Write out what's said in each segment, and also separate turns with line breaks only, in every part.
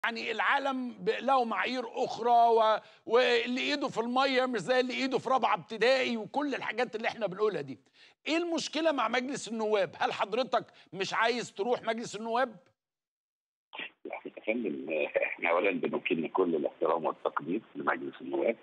يعني العالم ب- له معايير اخرى و... واللي ايده في الميه مش زي اللي ايده في رابعه ابتدائي وكل الحاجات اللي احنا بنقولها دي ايه المشكله مع مجلس النواب هل حضرتك مش عايز تروح مجلس النواب
يعني يا فندم احنا اولا بنكن كل الاحترام والتقدير لمجلس النواب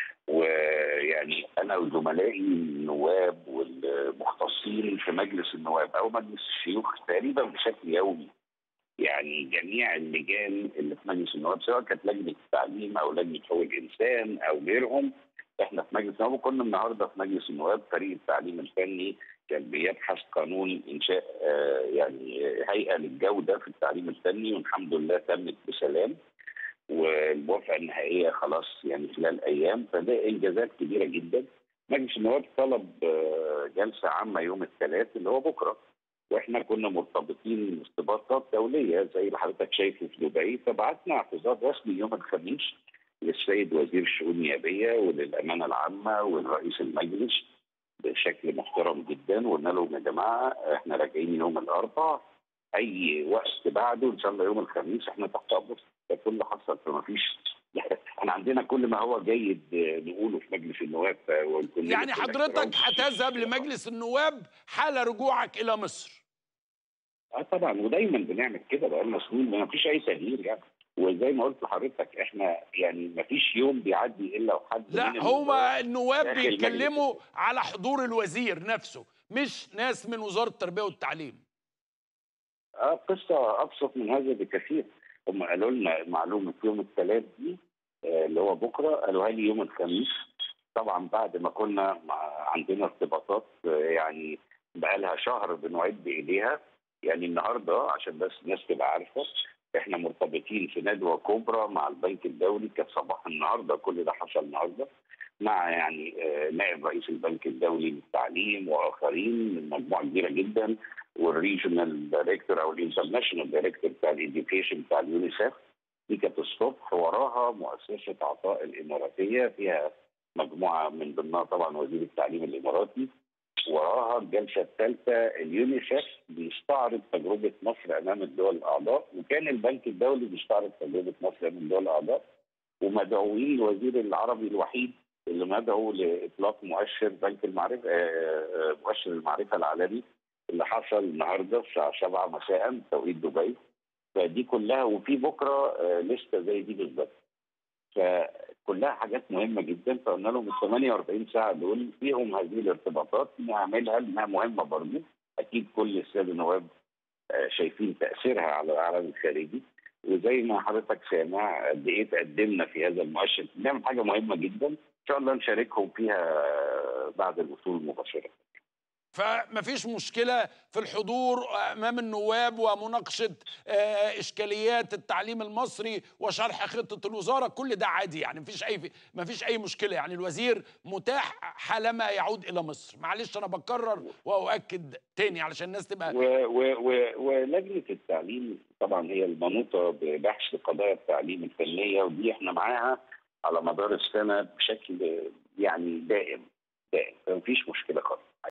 ويعني انا وزملائي النواب والمختصين في مجلس النواب او مجلس الشيوخ تقريبا بشكل يومي يعني جميع اللجان اللي في مجلس النواب سواء كانت لجنه التعليم او لجنه حقوق الانسان او غيرهم احنا في مجلس النواب وكنا النهارده في مجلس النواب فريق التعليم الفني كان بيبحث قانون انشاء آه، يعني هيئه للجوده في التعليم الفني والحمد لله تمت بسلام والموافقه النهائيه خلاص يعني خلال ايام فده انجازات كبيره جدا مجلس النواب طلب آه، جلسه عامه يوم الثلاث اللي هو بكره واحنا كنا مرتبطين ارتباطات دوليه زي اللي حضرتك شايفه في دبي فبعتنا اعتذار رسمي يوم الخميس للسيد وزير الشؤون النيابيه وللامانه العامه ولرئيس المجلس بشكل محترم جدا وقلنا لهم يا جماعه احنا راجعين يوم الاربعاء اي وقت بعده ان شاء الله يوم الخميس احنا تحت امر ده كل اللي حصل فما فيش احنا عندنا كل ما هو جيد نقوله في مجلس النواب والكل
يعني حضرتك هتذهب لمجلس النواب حال رجوعك الى مصر
اه طبعا ودايما بنعمل كده بقالنا سنين ما فيش اي تغيير يعني وزي ما قلت لحضرتك احنا يعني ما فيش يوم بيعدي الا وحد
لا
من
هو
الوزراء
النواب
داخل
بيتكلموا على حضور الوزير نفسه مش ناس من وزاره التربيه والتعليم
اه قصه ابسط من هذا بكثير هم قالوا لنا معلومه يوم الثلاث دي آه، اللي هو بكره قالوها لي يوم الخميس طبعا بعد ما كنا مع عندنا ارتباطات آه، يعني بقالها شهر بنعد اليها يعني النهارده عشان بس الناس تبقى عارفه احنا مرتبطين في ندوه كبرى مع البنك الدولي كانت صباح النهارده كل ده حصل النهارده مع يعني آه، نائب رئيس البنك الدولي للتعليم واخرين من مجموعه كبيره جدا والريجنال دايركتور او الانترناشونال دايركتور بتاع الاديوكيشن بتاع اليونيسف دي كانت الصبح وراها مؤسسه عطاء الاماراتيه فيها مجموعه من ضمنها طبعا وزير التعليم الاماراتي وراها الجلسه الثالثه اليونيسف بيستعرض تجربه مصر امام الدول الاعضاء وكان البنك الدولي بيستعرض تجربه مصر امام الدول الاعضاء ومدعوين الوزير العربي الوحيد اللي مدعو لاطلاق مؤشر بنك المعرفه آه، آه، مؤشر المعرفه العالمي اللي حصل النهارده الساعه 7 مساء توقيت دبي فدي كلها وفي بكره آه، لسته زي دي بالظبط فكلها حاجات مهمه جدا فقلنا لهم ال 48 ساعه دول فيهم هذه الارتباطات نعملها لانها مهمه برضه اكيد كل الساده النواب آه، شايفين تاثيرها على العالم الخارجي وزي ما حضرتك سامع قد ايه تقدمنا في هذا المؤشر بنعمل حاجه مهمه جدا ان شاء الله نشاركهم فيها آه، بعد الوصول مباشره
فمفيش مشكله في الحضور امام النواب ومناقشه آه، اشكاليات التعليم المصري وشرح خطه الوزاره كل ده عادي يعني مفيش اي مفيش اي مشكله يعني الوزير متاح حالما يعود الى مصر معلش انا بكرر واؤكد تاني علشان الناس تبقى
و- و- و- ولجنه التعليم طبعا هي المنوطه ببحث قضايا التعليم الفنيه ودي احنا معاها على مدار السنه بشكل يعني دائم دائم فمفيش مشكله خالص